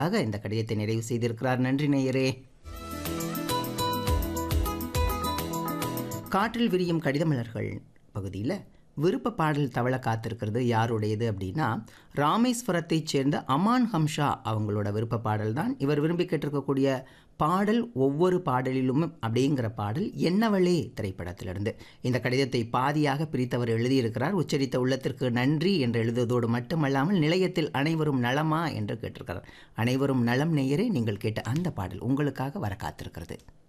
ஆக இந்த கடிதத்தை நிறைவு செய்திருக்கிறார் நன்றி நேயரே காற்றில் விரியும் கடிதமலர்கள் பகுதியில் விருப்ப பாடல் தவள காத்திருக்கிறது யாருடையது அப்படின்னா ராமேஸ்வரத்தைச் சேர்ந்த அமான் ஹம்ஷா அவங்களோட விருப்ப பாடல் தான் இவர் விரும்பி கேட்டிருக்கக்கூடிய பாடல் ஒவ்வொரு பாடலிலும் அப்படிங்கிற பாடல் என்னவளே திரைப்படத்திலிருந்து இந்த கடிதத்தை பாதியாக பிரித்தவர் எழுதியிருக்கிறார் உச்சரித்த உள்ளத்திற்கு நன்றி என்று எழுதுவதோடு மட்டுமல்லாமல் நிலையத்தில் அனைவரும் நலமா என்று கேட்டிருக்கிறார் அனைவரும் நலம் நேயரே நீங்கள் கேட்ட அந்த பாடல் உங்களுக்காக வர காத்திருக்கிறது